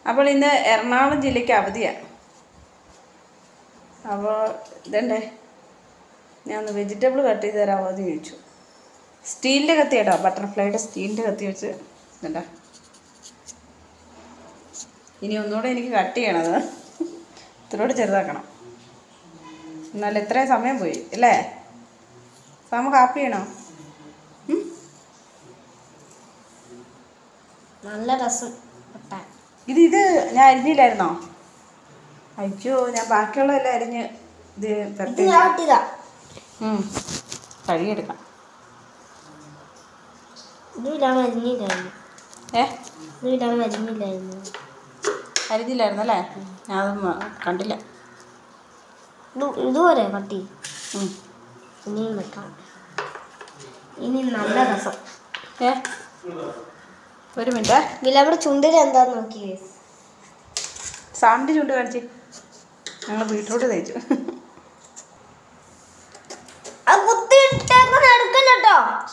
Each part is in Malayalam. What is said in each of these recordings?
അപ്പോൾ ഇന്ന് എറണാകുളം ജില്ലയ്ക്ക് അവധിയാണ് അപ്പോൾ ഇതണ്ടേ ഞാൻ ഒന്ന് വെജിറ്റബിൾ കട്ട് ചെയ്ത് തരാമോ എന്ന് ചോദിച്ചു സ്റ്റീലിൻ്റെ കത്തി കേട്ടോ ബട്ടർഫ്ലൈയുടെ സ്റ്റീലിൻ്റെ കത്തി വെച്ച് ഇതണ്ട ഇനി ഒന്നുകൂടെ എനിക്ക് കട്ട് ചെയ്യണത് ഇത്രയോട് ചെറുതാക്കണം എന്നാൽ ഇത്രയും സമയം പോയി അല്ലേ സമ കാപ്പി ചെയ്യണോ ഉം? നല്ല രസം വെട്ടാൻ ഇത് ഇത് ഞാൻ അരിഞ്ഞില്ലായിരുന്നോ അയ്യോ ഞാൻ ബാക്കിയുള്ളതെല്ലാം അരിഞ്ഞ് ഇത് ഇത് പെരട്ടി ഞാൻ വെട്ടിയതാ ഉം. കഴുകിയെടുക്കാം ഇത് ഇടാൻ അരിഞ്ഞില്ലായിരുന്നു ഏ ഇത് ഇടാൻ അരിഞ്ഞില്ലായിരുന്നു അരിഞ്ഞില്ലായിരുന്നു അല്ലേ ഞാൻ അത് മ- കണ്ടില്ല ഇത് ഇതുപോലെ കട്ടി ഉം. ഇനിയും വെക്കാം ഇനി നല്ല രസം ഏ ഒരു മിനിറ്റ് വിലവിടെ ചുണ്ടിൽ എന്താന്ന് നോക്കി സാമിൻ്റെ ചുണ്ട് കാണിച്ച് ഞങ്ങൾ ബീട്രൂട്ട് തേച്ചു ആ കുത്തിയിട്ടേക്കുന്ന എടുക്കല്ലോ കേട്ടോ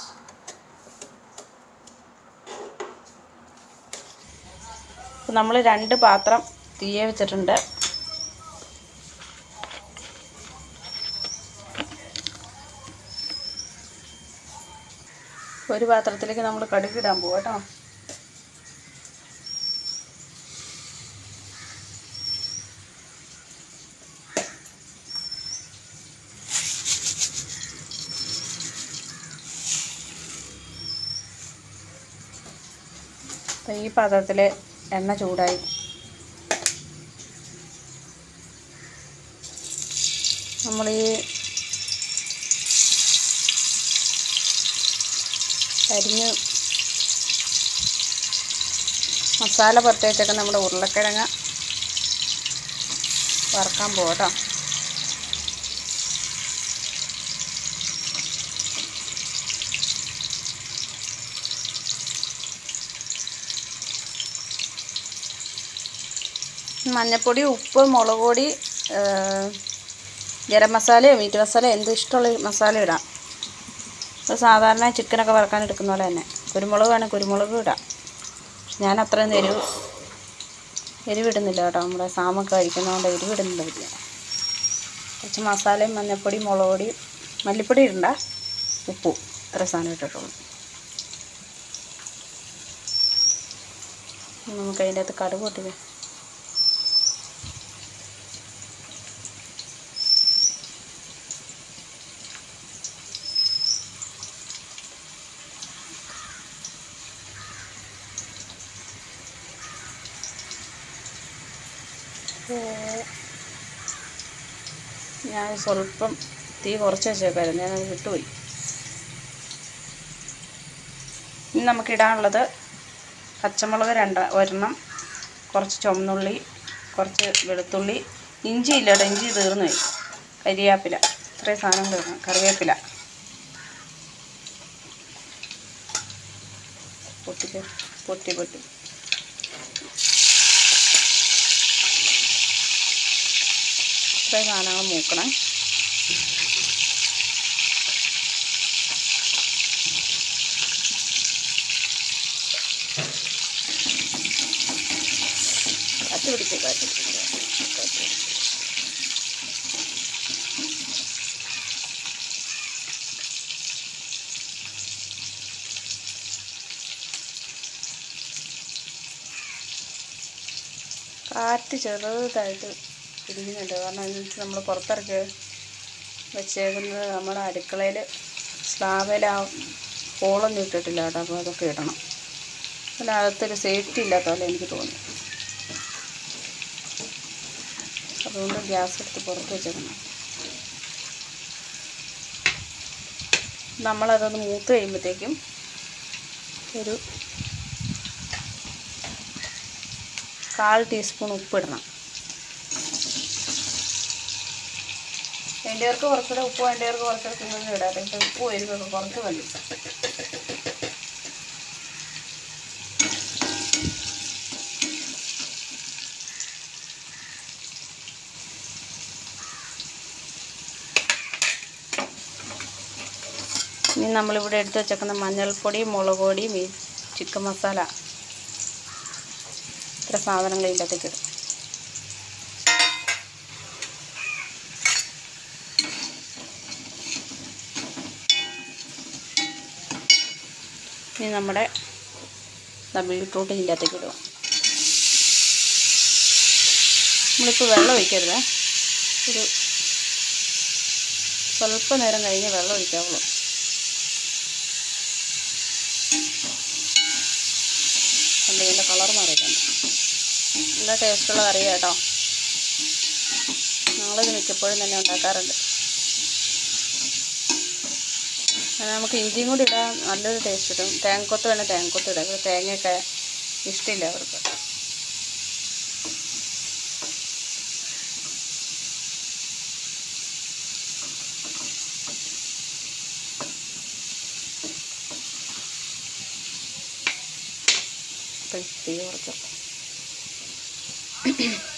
നമ്മൾ രണ്ട് പാത്രം തീയെ വെച്ചിട്ടുണ്ട് ഒരു പാത്രത്തിലേക്ക് നമ്മൾ കടുക് ഇടാൻ പോവാം കേട്ടോ അപ്പോൾ ഈ പാത്രത്തിൽ എണ്ണ ചൂടായി നമ്മൾ ഈ അരിഞ്ഞ് മസാല പുറത്ത് വെച്ചൊക്കെ നമ്മുടെ ഉരുളക്കിഴങ്ങ് വറക്കാൻ പോകട്ടോ മഞ്ഞൾപ്പൊടി ഉപ്പ് മുളക് പൊടി ഏഹ്, ഗരം മസാലയോ മീറ്റ് മസാല എന്ത് ഇഷ്ടമുള്ള മസാല ഇടാം ഇപ്പോൾ സാധാരണ ചിക്കനൊക്കെ വറക്കാൻ എടുക്കുന്ന പോലെ തന്നെ കുരുമുളക് വേണം കുരുമുളക് ഇടാം പക്ഷെ ഞാൻ അത്രയൊന്നും എരിവ് എരിവിടുന്നില്ല കേട്ടോ നമ്മുടെ സാമൊക്കെ കഴിക്കുന്നതുകൊണ്ട് എരിവിടുന്നില്ല വലിയ കുറച്ച് മസാലയും മഞ്ഞൾപ്പൊടി മുളക് പൊടി മല്ലിപ്പൊടി ഇടണ്ട ഉപ്പും ഇത്ര സാധനം ഇട്ടിട്ടുള്ളൂ ഇനി നമുക്ക് അതിൻ്റെ അകത്ത് കടുക് പൊട്ടിക്കാം ഞാൻ സ്വല്പം തീ കുറച്ച് വെച്ചേക്കായിരുന്നു ഞാനത് വിട്ടുപോയി ഇനി നമുക്കിടാനുള്ളത് പച്ചമുളക് രണ്ട് ഒരെണ്ണം കുറച്ച് ചുവന്നുള്ളി കുറച്ച് വെളുത്തുള്ളി ഇഞ്ചി ഇല്ല കേട്ടോ ഇഞ്ചി തീർന്നു പോയി കരിവേപ്പില ഇത്രയും സാധനം തീർന്നു കറിവേപ്പില പൊട്ടിക്ക് പൊട്ടി പൊട്ടി ഇത്രയും സാധനങ്ങൾ മൂക്കണം കാറ്റ് പിടിച്ച് കാറ്റ് പിടിച്ച് കാറ്റ് പിടിച്ച്. കാറ്റ് ചെറുതായിട്ട് പിടിക്കുന്നുണ്ട് കാരണം എന്ന് വെച്ചാൽ നമ്മൾ പുറത്തിറക്കി വെച്ചേക്കുന്നത് നമ്മുടെ അടുക്കളയിൽ സ്ലാബിൽ ആ ഹോളൊന്നും ഇട്ടിട്ടില്ല കേട്ടോ അപ്പോൾ അതൊക്കെ ഇടണം അതിനകത്തൊരു സേഫ്റ്റി ഇല്ലാത്ത പോലെ എനിക്ക് തോന്നി അതുകൊണ്ട് ഗ്യാസ് എടുത്ത് പുറത്ത് വെച്ചേക്കണം നമ്മളതൊന്ന് മൂത്ത് കഴിയുമ്പോഴത്തേക്കും ഒരു കാൽ ടീസ്പൂൺ ഉപ്പിടണം വേണ്ടിയവർക്ക് കുറച്ചുകൂടെ ഉപ്പ് വേണ്ടിയവർക്ക് കുറച്ചുകൂടെ കൂടുതൽ ഇടാം പക്ഷേ ഉപ്പ് എരിവൊക്കെ കുറച്ച് മതി ഇനി നമ്മളിവിടെ എടുത്ത് വെച്ചേക്കുന്ന മഞ്ഞൾപ്പൊടി മുളക് പൊടി മീ ചിക്കൻ മസാല ഇത്ര ഇത്ര സാധനങ്ങൾ ഇതിൻ്റെ അകത്തേക്ക് ഇടും ഇനി നമ്മുടെ ദാ ബീട്രൂട്ട് ഇതിൻ്റെ അകത്തേക്ക് ഇടുക നമ്മളിപ്പോൾ വെള്ളം ഒഴിക്കരുത് ഒരു സ്വല്പ നേരം കഴിഞ്ഞ് വെള്ളം ഒഴിക്കാവുള്ളൂ കണ്ട് ഇതിൻ്റെ കളർ മാറിയിട്ടുണ്ട് നല്ല ടേസ്റ്റുള്ള കറിയാണ് കേട്ടോ ഞങ്ങളിത് മിക്കപ്പോഴും തന്നെ ഉണ്ടാക്കാറുണ്ട് അങ്ങനെ നമുക്ക് ഇഞ്ചിയും കൂടി ഇടാൻ നല്ലൊരു ടേസ്റ്റ് കിട്ടും തേങ്ങക്കൊത്ത് വേണേൽ തേങ്ങക്കൊത്ത് ഇടാം ഇവിടെ തേങ്ങയൊക്കെ ഇഷ്ടമില്ല അവർക്ക് അപ്പോൾ തീ കുറച്ച്